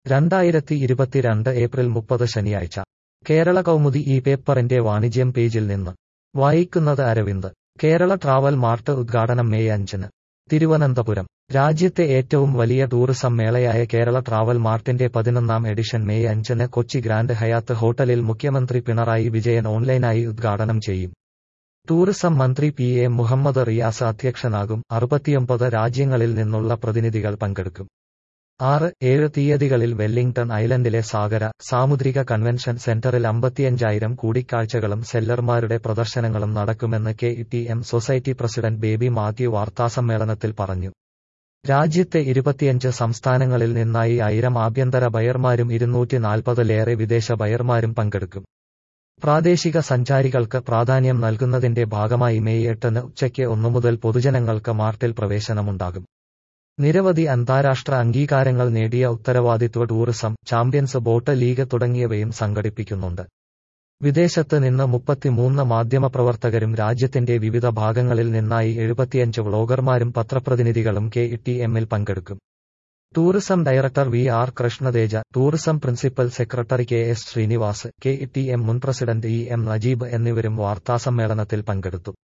രണ്ടായിരത്തി ഇരുപത്തിരണ്ട് ഏപ്രിൽ മുപ്പത് ശനിയാഴ്ച കേരള കൗമുദി ഈ പേപ്പറിന്റെ വാണിജ്യം പേജിൽ നിന്ന് വായിക്കുന്നത് അരവിന്ദ് കേരള ട്രാവൽ മാർട്ട് ഉദ്ഘാടനം മെയ് അഞ്ചിന് തിരുവനന്തപുരം രാജ്യത്തെ ഏറ്റവും വലിയ ടൂറിസം മേളയായ കേരള ട്രാവൽ മാർട്ടിന്റെ പതിനൊന്നാം എഡിഷൻ മെയ് അഞ്ചിന് കൊച്ചി ഗ്രാൻഡ് ഹയാത്ത് ഹോട്ടലിൽ മുഖ്യമന്ത്രി പിണറായി വിജയൻ ഓൺലൈനായി ഉദ്ഘാടനം ചെയ്യും ടൂറിസം മന്ത്രി പി എ മുഹമ്മദ് റിയാസ് അധ്യക്ഷനാകും അറുപത്തിയൊമ്പത് രാജ്യങ്ങളിൽ നിന്നുള്ള പ്രതിനിധികൾ പങ്കെടുക്കും ആറ് ഏഴ് തീയതികളിൽ വെല്ലിംഗ്ടൺ ഐലൻഡിലെ സാഗര സാമുദ്രിക കൺവെൻഷൻ സെന്ററിൽ അമ്പത്തിയഞ്ചായിരം കൂടിക്കാഴ്ചകളും സെല്ലർമാരുടെ പ്രദർശനങ്ങളും നടക്കുമെന്ന് K T M society president Baby Mathew വാർത്താസമ്മേളനത്തിൽ പറഞ്ഞു രാജ്യത്തെ ഇരുപത്തിയഞ്ച് സംസ്ഥാനങ്ങളിൽ നിന്നായി ആയിരം ആഭ്യന്തര ബയർമാരും ഇരുന്നൂറ്റി നാൽപ്പതിലേറെ വിദേശ ബയർമാരും പങ്കെടുക്കും പ്രാദേശിക സഞ്ചാരികൾക്ക് പ്രാധാന്യം നൽകുന്നതിന്റെ ഭാഗമായി മെയ് എട്ടിന് ഉച്ചയ്ക്ക് ഒന്നു മുതൽ പൊതുജനങ്ങൾക്ക് മാർട്ടിൽ പ്രവേശനമുണ്ടാകും നിരവധി അന്താരാഷ്ട്ര അംഗീകാരങ്ങൾ നേടിയ ഉത്തരവാദിത്വ ടൂറിസം ചാമ്പ്യൻസ് ബോട്ട് ലീഗ് തുടങ്ങിയവയും സംഘടിപ്പിക്കുന്നുണ്ട് വിദേശത്ത് നിന്ന് മുപ്പത്തിമൂന്ന് മാധ്യമപ്രവർത്തകരും രാജ്യത്തിന്റെ വിവിധ ഭാഗങ്ങളിൽ നിന്നായി എഴുപത്തിയഞ്ച് വ്ളോഗർമാരും പത്രപ്രതിനിധികളും കെ ടി എമ്മിൽ പങ്കെടുക്കും tourism director V R Krishna Teja tourism principal secretary K S Srinivas K T M മുൻ പ്രസിഡന്റ് ഇ എം നജീബ് എന്നിവരും വാർത്താസമ്മേളനത്തിൽ പങ്കെടുത്തു